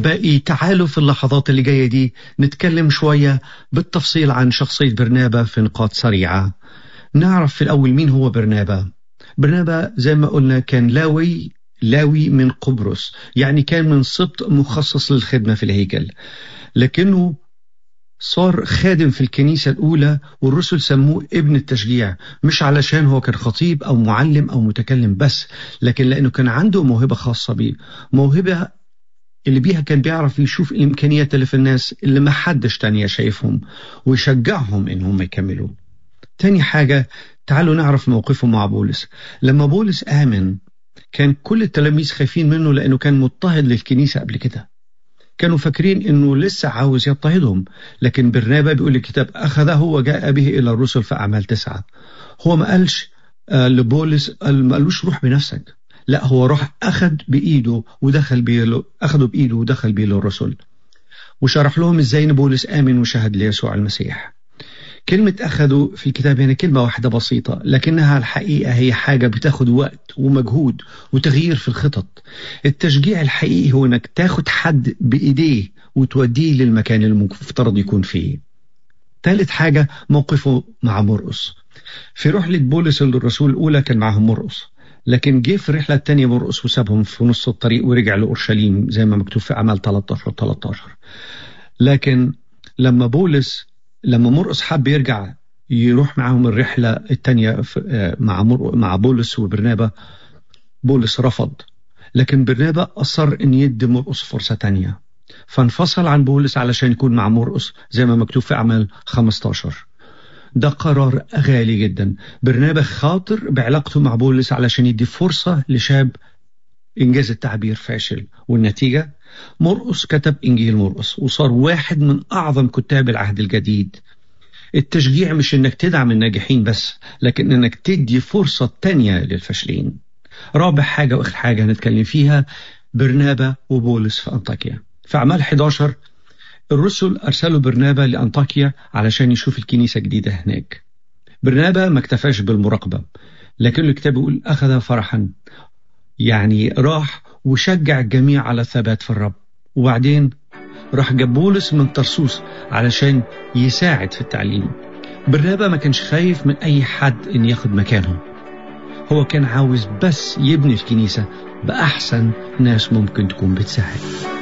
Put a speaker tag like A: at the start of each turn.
A: أحبائي تعالوا في اللحظات اللي جاية دي نتكلم شوية بالتفصيل عن شخصية برنابا في نقاط سريعة نعرف في الأول مين هو برنابا برنابا زي ما قلنا كان لاوي لاوي من قبرص يعني كان من سبط مخصص للخدمة في الهيكل لكنه صار خادم في الكنيسة الأولى والرسل سموه ابن التشجيع مش علشان هو كان خطيب أو معلم أو متكلم بس لكن لأنه كان عنده موهبة خاصة بيه موهبة اللي بيها كان بيعرف يشوف الإمكانيات اللي في الناس اللي ما حدش تانية شايفهم ويشجعهم إنهم يكملوا تاني حاجة تعالوا نعرف موقفه مع بولس لما بولس آمن كان كل التلاميذ خايفين منه لأنه كان مضطهد للكنيسة قبل كده كانوا فاكرين انه لسه عاوز يضطهدهم لكن برنابا بيقول الكتاب اخذه وجاء به الى الرسل في اعمال تسعه هو ما قالش آه لبولس ما قالوش روح بنفسك لا هو راح اخذ بايده ودخل بيه اخذه بايده ودخل بيه للرسل وشرح لهم ازاي ان بولس امن وشهد ليسوع المسيح كلمة أخذوا في الكتاب هنا كلمة واحدة بسيطة لكنها الحقيقة هي حاجة بتاخد وقت ومجهود وتغيير في الخطط التشجيع الحقيقي هو أنك تاخد حد بإيديه وتوديه للمكان اللي المفترض يكون فيه ثالث حاجة موقفه مع مرقس في رحلة بولس للرسول الأولى كان معهم مرقس لكن جه في الرحلة الثانية مرقس وسابهم في نص الطريق ورجع لأورشليم زي ما مكتوب في أعمال 13 13 لكن لما بولس لما مرقس حب يرجع يروح معاهم الرحلة الثانية مع مع بولس وبرنابا بولس رفض لكن برنابا أصر أن يدي مرقس فرصة تانية فانفصل عن بولس علشان يكون مع مرقس زي ما مكتوب في أعمال 15 ده قرار غالي جدا برنابا خاطر بعلاقته مع بولس علشان يدي فرصة لشاب إنجاز التعبير فاشل والنتيجة مرقس كتب إنجيل مرقس وصار واحد من أعظم كتاب العهد الجديد التشجيع مش إنك تدعم الناجحين بس لكن إنك تدي فرصة تانية للفاشلين رابع حاجة وآخر حاجة هنتكلم فيها برنابا وبولس في أنطاكيا في أعمال 11 الرسل أرسلوا برنابا لأنطاكيا علشان يشوف الكنيسة جديدة هناك برنابا ما اكتفاش بالمراقبة لكن الكتاب يقول أخذ فرحا يعني راح وشجع الجميع على الثبات في الرب وبعدين راح جاب بولس من طرسوس علشان يساعد في التعليم برنابا ما كانش خايف من أي حد إن ياخد مكانه هو كان عاوز بس يبني الكنيسة بأحسن ناس ممكن تكون بتساعد